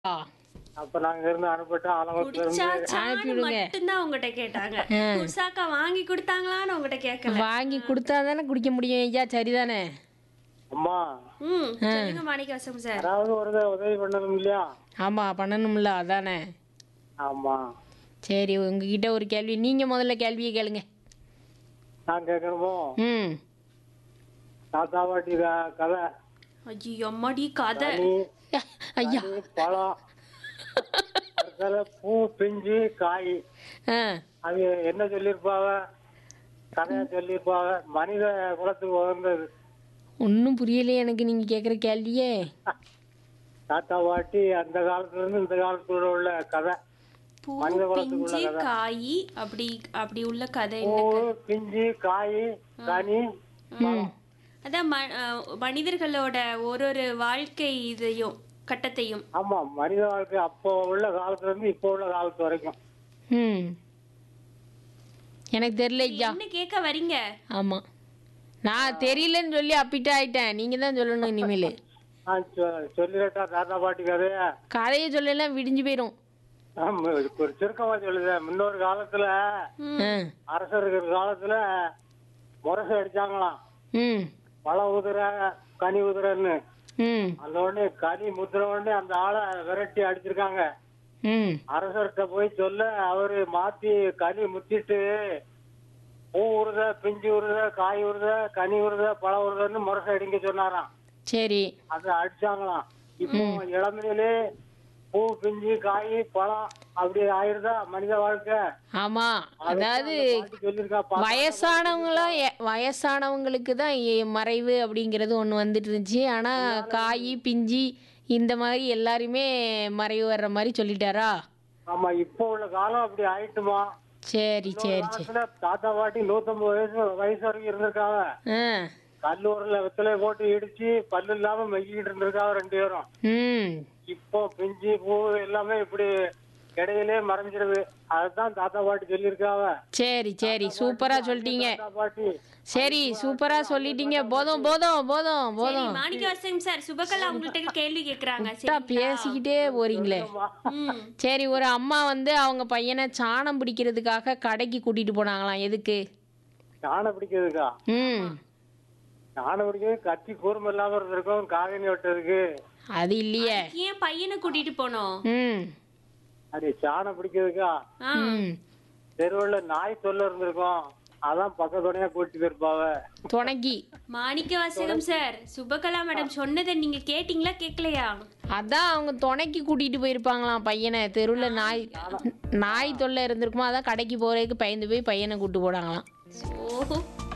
ஆ, அப்ப நாங்க இருந்து அனுப்பிட்டு ஆலங்குளத்துல இருந்து குடிச்சாச்சான்னு அனுப்பிவிடுங்க. மட்டும்தான் உங்ககிட்ட கேட்டாங்க குசாக்கா வாங்கி கொடுத்தாங்களான்னு உங்ககிட்ட கேட்கல வாங்கி கொடுத்தா தானே குடிக்க முடியும் ஐயா சரிதானே அம்மா ம் சொல்லுங்க மாணிக்கவாசம் சார் யாராவது ஒரு தடவை உதவி பண்ணணும் இல்லையா ஆமா பண்ணணும்ல அதானே ஆமா சரி உங்ககிட்ட ஒரு கேள்வி நீங்க முதல்ல கேள்வியை கேளுங்க நான் கேட்கணுமோ ம் தாத்தா பாட்டி க- கதை ஐயோ அம்மாடி கதை நீ ஐயா நீ பழம் அடுத்தால பூ பிஞ்சு காய் ஆ அது என்ன சொல்லியிருப்பாவ கதையா சொல்லியிருப்பாவ மனித குலத்துக்கு உகந்தது ஒன்றும் புரியலையே எனக்கு நீங்க கேட்குற கேள்வியே தாத்தா பாட்டி அந்த காலத்துல இருந்து இந்த காலத்துல உள்ள கதை பூ மனித குலத்துக்கு உள்ள பிஞ்சு கதை. காய் அப்படி அப்படி உள்ள கதை பூ என்ன பிஞ்சு காய் கனி ம் அதான் ம- அஹ் மனிதர்களோட ஒரு ஒரு வாழ்க்கை இதையும் கட்டத்தையும் ஆமா மனித வாழ்க்கை அப்போ உள்ள காலத்துல இருந்து இப்போ உள்ள காலத்து வரைக்கும் ம் எனக்கு தெரியல ஐயா என்ன கேட்க வரீங்க ஆமா நான் தெரியலன்னு சொல்லி அப்பிட்டு ஆயிட்டேன் நீங்க தான் சொல்லணும் இனிமேல் நான் சொ- சொல்லிடட்டா தாத்தா பாட்டி கதைய கதையை சொல்லலாம் விடிஞ்சு போயிடும் ஆமா, ஒரு சுருக்கமா சொல்லுதேன் முன்னொரு காலத்துல ஆ அரசர் இருக்கிற காலத்துல முரசு அடிச்சாங்களாம் ம் பழ உதிர கனி உதிரன்னு ம் அந்த உடனே கனி முத்திர உடனே அந்த ஆளை விரட்டி அடிச்சிருக்காங்க ம் அரசர்கிட்ட போய் சொல்ல அவரு மாத்தி கனி முத்திட்டு பூ உருத பிஞ்சு உருத காய் உருத கனி உருத பழ உருதன்னு முரசு அடிங்க சொன்னாராம் சரி அதை அடிச்சாங்களாம் இப்போ இளமையிலே பூ பிஞ்சு காய் பழம் அப்படி ஆயிருதா மனித வாழ்க்கை ஆமா அதாவது பாட்டி சொல்லியிருக்கா பா- வயசானவங்களாம் எ- வயசானவங்களுக்கு தான் எ- மறைவு அப்படிங்கிறது ஒன்று வந்துட்டு இருந்துச்சு ஆனால் காய் பிஞ்சி இந்த மாதிரி எல்லாருமே மறைவு வர்ற மாதிரி சொல்லிட்டாரா ஆமா இப்போ உள்ள காலம் அப்படி ஆயிட்டுமா சரி சரி சரி காலத்துல தாத்தா பாட்டி நூத்தம்பது வயசு வயசு வரைக்கும் இருந்திருக்காங்க ஆ கல்லூரில வெத்தலை போட்டு இடிச்சு பல்லு இல்லாம மெய்கிட்டு இருந்திருக்காங்க ரெண்டு பேரும் ம் இப்போ பிஞ்சு பூ எல்லாமே இப்படி இடையிலே மறைஞ்சிருது அதுதான் தாத்தா பாட்டி சொல்லியிருக்காவ சரி சரி சூப்பராக சொல்லிட்டீங்க தாத்தா பாட்டி சரி சூப்பராக சொல்லிட்டீங்க போதும் போதும் போதும் சரி போதும் மாணிக்கவாசம் சார் சுபகலா உங்கள்கிட்ட கேள்வி கேக்குறாங்க கரெக்டா பேசிக்கிட்டே போறீங்களே ம் சரி ஒரு அம்மா வந்து அவங்க பையனை சாணம் பிடிக்கிறதுக்காக கடைக்கு கூட்டிட்டு போனாங்களாம் எதுக்கு யானை பிடிக்கிறதுக்கா ம் யானை பிடிக்கிறது கத்தி கூர்மை இல்லாம இருந்திருக்கும் காகனி வெட்டுறதுக்கு அது இல்லையே ஏன் பையனை கூட்டிட்டு போனோம் ம் அது சாணை பிடிக்கிறதுக்கா ஆ ம் தெருவுல நாய் தொல்லை இருந்திருக்கும் அதான் பக்கத்துணையா கூட்டிட்டு போயிருப்பாவ துணைக்கி மாணிக்கவாசகம் சார் சுபகலா மேடம் சொன்னதை நீங்க கேட்டீங்களா கேட்கலையா அதான் அவங்க துணைக்கு கூட்டிட்டு போயிருப்பாங்களாம் பையனை தெருவில் நாய் நாய் தொல்லை இருந்திருக்குமா அதான் கடைக்கு போறதுக்கு பயந்து போய் பையனை கூட்டு போனாங்களாம் ஓஹோ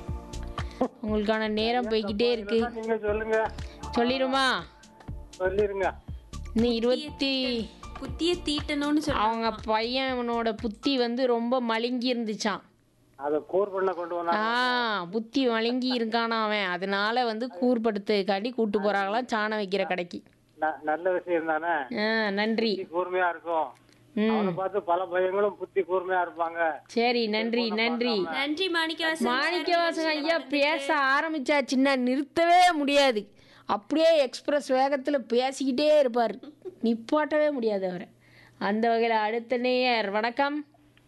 உங்களுக்கான நேரம் போய்கிட்டே இருக்கு நீங்க சொல்லுங்க சொல்லிடுமா சொல்லிருங்க இன்னும் இருபத்தி புத்திய தீட்டணும்னு சொல்லுவாங்க அவங்க பையனோட புத்தி வந்து ரொம்ப மழுங்கி இருந்துச்சாம் அத கூர் பண்ண கொண்டு வந்தா ஆ புத்தி மழுங்கி இருக்கானா அவன் அதனால வந்து கூர்படுத்துக்காண்டி கூட்டு போறாங்களாம் சாணம் வைக்கிற கடைக்கு ந- நல்ல விஷயம் தானே ஆ நன்றி புத்தி கூர்மையா இருக்கும் ம் அவனை பார்த்து பல பையங்களும் புத்தி கூர்மையா இருப்பாங்க சரி நன்றி நன்றி நன்றி மாணிக்கவாசகம் மாணிக்கவாசன் ஐயா பேச ஆரம்பிச்சாச்சுன்னா நிறுத்தவே முடியாது அப்படியே எக்ஸ்பிரஸ் வேகத்தில் பேசிக்கிட்டே இருப்பார் நிப்பாட்டவே முடியாது அவரை அந்த வகையில் அடுத்த நேயர் வணக்கம்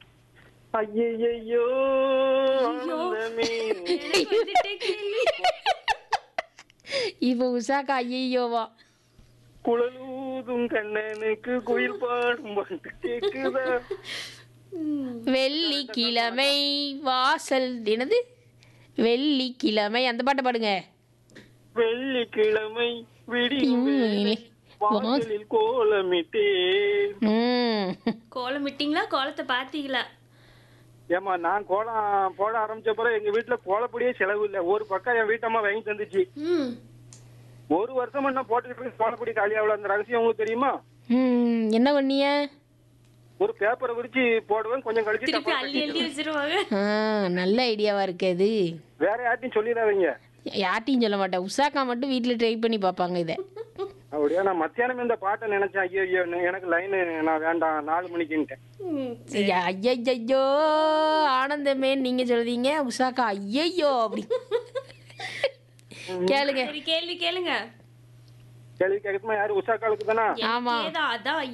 ஐயையோ எனக்கு வந்துட்டே கேள்வி. இப்போ உஷாக்கா ஐயோவா குழலூதும் கண்ணனுக்கு குயில் பாடும் பாட்டு கேக்குதா வெள்ளிக்கிழமை வாசல் என்னது வெள்ளிக்கிழமை அந்த பாட்டை பாடுங்க வெள்ளிக்கிழமை விடியும் வேளை வாசலில் கோலமிட்டேன் ம் கோலம் விட்டீங்களா கோலத்தை பாத்தீங்களா ஏமா நான் கோலம் போட ஆரம்பிச்ச பிறகு எங்க வீட்டுல கோலப்படியே செலவு இல்ல ஒரு பக்கம் என் வீட்டம்மா வாங்கி தந்துச்சு ம் ஒரு வருஷம் என்ன போட்டுக்கிட்டு இருக்கு, கோலப்படி காலியாவில் அந்த ரகசியம் உங்களுக்கு தெரியுமா ம் என்ன பண்ணிய ஒரு பேப்பரை விரிச்சு போடுவேன் கொஞ்சம் கழிச்சு திருப்பி டப்பா அள்ளி அள்ளி வச்சிருவாங்க ஆ நல்ல ஐடியாவா இருக்கு அது வேற யார்ட்டையும் சொல்லிடாதீங்க யார்ட்டையும் சொல்ல மாட்டேன் உஷாக்கா மட்டும் வீட்டில் ட்ரை பண்ணி பார்ப்பாங்க இதை அப்படியா நான் மத்தியானம் இந்த பாட்டை நினைச்சேன் ஐயோ ஐயோ எனக்கு லைனு நான் வேண்டாம் நாலு மணிக்குன்ட்டேன் ம், ஐயோ ஆனந்தமே நீங்க சொல்றீங்க உஷாக்கா ஐயையோ அப்படி கேளுங்க சரி கேள்வி கேளுங்க கேள்வி கேட்கணுமா யாரு உஷா காலுக்கு தானா ஆமா எனக்கேதான் அதான்